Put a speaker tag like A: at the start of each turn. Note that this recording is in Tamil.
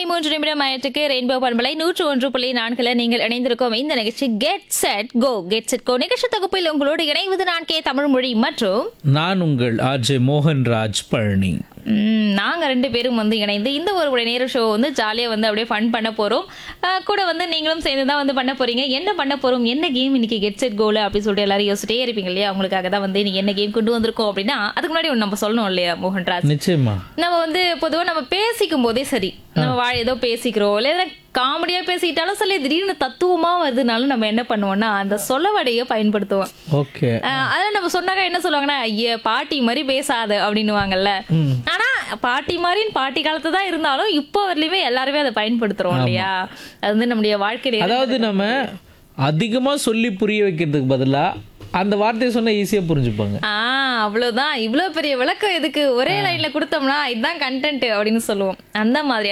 A: மூன்று நிமிடம் ஆயிரத்துக்கு ரெயின்போ பண்பலை நூற்று ஒன்று புள்ளி நான்குல நீங்கள் இணைந்திருக்கும் இந்த நிகழ்ச்சி get set go get set go நிகழ்ச்சி தொகுப்பில் உங்களோடு இணைவது நான் கே தமிழ் மொழி மற்றும்
B: நான் உங்கள் ஆர்ஜே மோகன்ராஜ் பழனி
A: ம், நாங்க ரெண்டு பேரும் வந்து இணைந்து இந்த ஒரு மணி நேர ஷோ வந்து ஜாலியா வந்து அப்படியே ஃபன் பண்ண போறோம் அஹ், கூட வந்து நீங்களும் சேர்ந்து தான் வந்து பண்ண போறீங்க என்ன பண்ண போறோம் என்ன கேம் இன்னைக்கு கெட் செட் கோல் அப்படின்னு சொல்லிட்டு எல்லாரும் யோசிச்சிட்டே இருப்பீங்க இல்லையா உங்களுக்காக தான் வந்து நீங்க என்ன கேம் கொண்டு வந்திருக்கோம் அப்படின்னா அதுக்கு முன்னாடி ஒன்று நம்ம சொல்லணும் இல்லையா மோகன்ராஜ்
B: நிச்சயமா
A: நம்ம வந்து பொதுவா நம்ம பேசிக்கும் போதே சரி நம்ம வாழ ஏதோ பேசிக்கிறோம் இல்லை எதனா காமெடியா பேசிக்கிட்டாலும் சரி திடீர்னு தத்துவமா வருதுனாலும் நம்ம என்ன பண்ணுவோம்னா அந்த சொலவடையை பயன்படுத்துவோம்
B: ஓகே
A: ஆஹ் அதான் நம்ம சொன்னாக்க என்ன சொல்லுவாங்கன்னா ஐய பாட்டி மாதிரி பேசாத அப்படின்னுவாங்கல்ல ஆனா பாட்டி மாதிரின்னு பாட்டி காலத்து தான் இருந்தாலும் இப்போ வரலையுமே எல்லாருமே அதை பயன்படுத்துறோம் இல்லையா அது வந்து நம்முடைய வாழ்க்கையில
B: அதாவது நம்ம அதிகமா சொல்லி புரிய வைக்கிறதுக்கு பதிலா அந்த வார்த்தையை சொன்னா ஈஸியா புரிஞ்சுப்பாங்க
A: ஆ அவ்வளவுதான் இவ்வளவு பெரிய விளக்கம் எதுக்கு ஒரே லைன்ல கொடுத்தோம்னா இதுதான் கண்டென்ட் அப்படின்னு சொல்லுவோம் அந்த மாதிரி